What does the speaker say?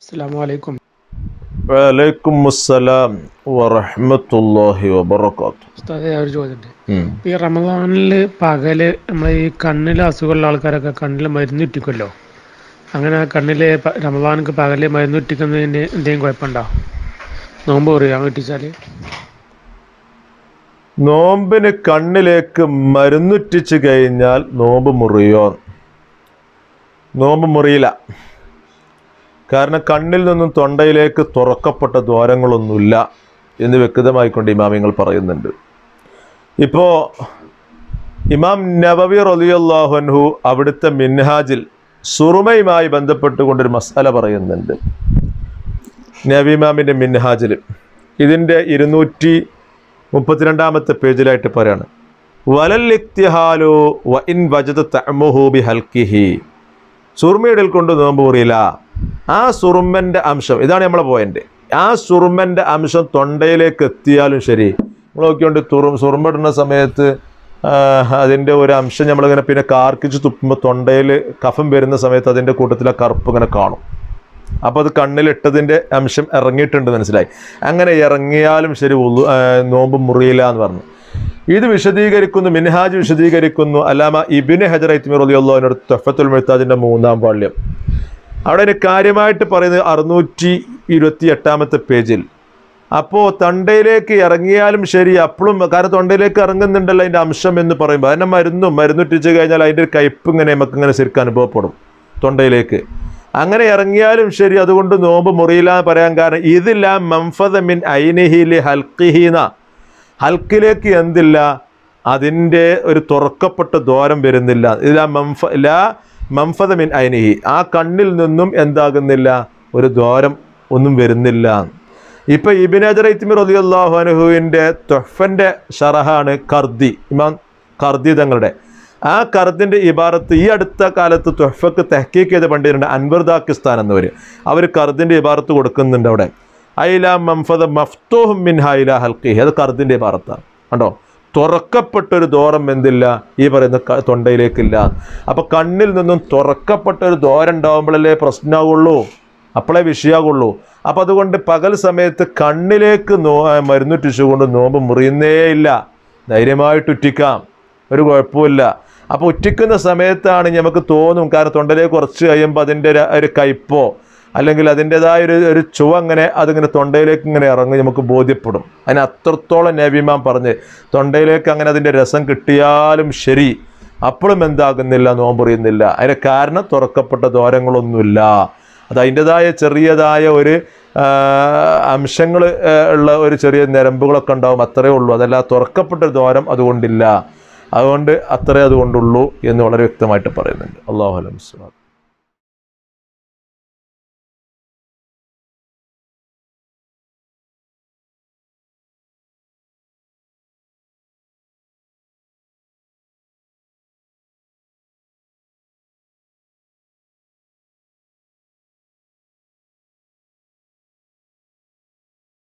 അസ്സാം വലൈക്കും വലൈക്കും അസ്സലാം വറഹ്മത്തുള്ളാഹി വബറകാത്തു ഉസ്താദെ ഒരു ചോദ്യമുണ്ട് ഈ റമദാനിൽ പകല് നമ്മളെ ഈ കണ്ണിൽ അസുഖമുള്ള ആൾക്കാരൊക്കെ കണ്ണിൽ മരുന്ന് ഇട്ടിക്കുമല്ലോ അങ്ങനെ കണ്ണിൽ റമദാനക്ക് പകല് മരുന്ന് ഇട്ടിക്കുന്നതിന് എന്തെങ്കിലും കുഴപ്പമുണ്ടോ നോമ്പ് പറയാൻ ഇട്ടിച്ചാൽ നോമ്പിന് കണ്ണിലേക്ക് മരുന്നുറ്റിച്ച് കഴിഞ്ഞാൽ നോമ്പ് മുറിയോ നോമ്പ് മുറിയില്ല കാരണം കണ്ണിൽ നിന്നും തൊണ്ടയിലേക്ക് തുറക്കപ്പെട്ട ദ്വാരങ്ങളൊന്നുമില്ല എന്ന് വ്യക്തമായിക്കൊണ്ട് ഇമാമിങ്ങൾ പറയുന്നുണ്ട് ഇപ്പോൾ ഇമാം നബവി റലിയല്ലാഹു അൻഹു അവിടുത്തെ മിൻഹാജിൽ സുറുമയുമായി ബന്ധപ്പെട്ടുകൊണ്ടൊരു മസാല പറയുന്നുണ്ട് നബിമാമിൻ്റെ മിൻഹാജിൽ ഇതിൻ്റെ ഇരുന്നൂറ്റി മുപ്പത്തിരണ്ടാമത്തെ പേജിലായിട്ട് പറയാണ് വലല്ലിക്തിഹാലു വ ഇൻ വജത് തഅമുഹു ബി ഹൽക്കിഹി സുറുമയിടൽ കൊണ്ട് നോമ്പ് മുറിയില്ല ആ സുറുമ്മൻ്റെ അംശം ഇതാണ് നമ്മളെ പോയിന്റ് ആ സുറുമ്മൻ്റെ അംശം തൊണ്ടയിലേക്ക് എത്തിയാലും ശരി നമ്മൾ നോക്കിക്കൊണ്ട് തുറു സുറുമിടുന്ന സമയത്ത് അതിൻ്റെ ഒരു അംശം നമ്മളിങ്ങനെ പിന്നെ കാർക്കിച്ച് തുപ്പുമ്പോൾ തൊണ്ടയിൽ കഫം വരുന്ന സമയത്ത് അതിൻ്റെ കൂട്ടത്തിൽ ആ കറുപ്പ് ഇങ്ങനെ കാണും അപ്പോൾ അത് കണ്ണിലിട്ടതിൻ്റെ അംശം ഇറങ്ങിയിട്ടുണ്ട് മനസ്സിലായി അങ്ങനെ ഇറങ്ങിയാലും ശരി ഉള്ളു നോമ്പ് മുറിയില്ല എന്ന് പറഞ്ഞു ഇത് വിശദീകരിക്കുന്നു മിൻഹാജ് വിശദീകരിക്കുന്നു അല്ലാമ ഇബിന് ഹജർ ഐത്മീർ അലിയുള്ളതിനോട് തൊഫത്തുൽ മെഹ്താജിൻ്റെ മൂന്നാം പാള്യം അവിടെ ഒരു കാര്യമായിട്ട് പറയുന്നത് അറുന്നൂറ്റി ഇരുപത്തി എട്ടാമത്തെ പേജിൽ അപ്പോൾ തൊണ്ടയിലേക്ക് ഇറങ്ങിയാലും ശരി അപ്പോഴും കാരണം തൊണ്ടയിലേക്ക് ഇറങ്ങുന്നുണ്ടല്ലോ അതിൻ്റെ അംശം എന്ന് പറയുമ്പോൾ അതിനെ മരുന്നും മരുന്നിട്ടിച്ച് കഴിഞ്ഞാൽ അതിൻ്റെ ഒരു കയ്പ്പ് ഇങ്ങനെ നമുക്ക് ഇങ്ങനെ ശരിക്കും അനുഭവപ്പെടും തൊണ്ടയിലേക്ക് അങ്ങനെ ഇറങ്ങിയാലും ശരി അതുകൊണ്ട് നോമ്പ് മുറിയില്ല എന്ന് പറയാൻ കാരണം ഇതില്ല മംഫദ മിൻ ഐനിഹിലി ഹൽക്കിഹീന ഹൽക്കിലേക്ക് എന്തില്ല അതിൻ്റെ ഒരു തുറക്കപ്പെട്ട ദ്വാരം വരുന്നില്ല ഇല്ല മംഫ ലാ മംഫദ മിൻ ഐനിഹി ആ കണ്ണിൽ നിന്നും എന്താകുന്നില്ല ഒരു ദ്വാരം ഒന്നും വരുന്നില്ല ഇപ്പം ഇബിൻ അജറൈത്തിമിർ അലി അള്ളാഹു അനുഹുവിൻ്റെ തൊഫൻ്റെ ഷറഹാണ് കർദി ഇമാം കർദി തങ്ങളുടെ ആ കർദിൻ്റെ ഇബാറത്ത് ഈ അടുത്ത കാലത്ത് തൊഫക്ക് തെഹക്കീക്ക് ചെയ്ത പണ്ഡിതരുണ്ട് അൻവർ ദാക്കിസ്ഥാൻ എന്നവർ അവർ കർദിൻ്റെ ഇബാറത്ത് കൊടുക്കുന്നുണ്ട് അവിടെ ഐല മംഫദ മഫ്തോഹും മിൻ ഹൈല ഹൽക്കി അത് കർദിൻ്റെ ഇബാറത്താണ് കണ്ടോ തുറക്കപ്പെട്ടൊരു ദോരം എന്തില്ല ഈ പറയുന്ന തൊണ്ടയിലേക്കില്ല അപ്പോൾ കണ്ണിൽ നിന്നും തുറക്കപ്പെട്ടൊരു ദോരം ഉണ്ടാകുമ്പോഴല്ലേ പ്രശ്നമാകുള്ളൂ അപ്പോഴേ വിഷയമാകുള്ളൂ അപ്പോൾ അതുകൊണ്ട് പകൽ സമയത്ത് കണ്ണിലേക്ക് നോ മരുന്നുറ്റിച്ചുകൊണ്ട് നോമ്പ് മുറിയുന്നേ ഇല്ല ധൈര്യമായിട്ട് ഉറ്റിക്കാം ഒരു കുഴപ്പമില്ല അപ്പോൾ ഉറ്റിക്കുന്ന സമയത്താണ് നമുക്ക് തോന്നും കാരണം തൊണ്ടയിലേക്ക് കുറച്ച് കഴിയുമ്പോൾ അതിൻ്റെ ഒരു കയ്പോ അല്ലെങ്കിൽ അതിൻ്റെതായ ഒരു ഒരു ചുവ അങ്ങനെ അതിങ്ങനെ തൊണ്ടയിലേക്ക് ഇങ്ങനെ ഇറങ്ങി നമുക്ക് ബോധ്യപ്പെടും അതിന് അത്രത്തോളം നബിമാൻ പറഞ്ഞ് തൊണ്ടയിലേക്ക് അങ്ങനെ അതിൻ്റെ രസം കിട്ടിയാലും ശരി അപ്പോഴും എന്താകുന്നില്ല നോമ്പറിയുന്നില്ല അതിന് കാരണം തുറക്കപ്പെട്ട ദ്വാരങ്ങളൊന്നുമില്ല അത് അതിൻ്റെതായ ചെറിയതായ ഒരു അംശങ്ങൾ ഉള്ള ഒരു ചെറിയ ഞരമ്പുകളൊക്കെ ഉണ്ടാവും അത്രയേ ഉള്ളൂ അതല്ല തുറക്കപ്പെട്ട ദ്വാരം അതുകൊണ്ടില്ല അതുകൊണ്ട് അത്രേ അതുകൊണ്ടുള്ളൂ എന്ന് വളരെ വ്യക്തമായിട്ട് പറയുന്നുണ്ട് അള്ളാഹു അലം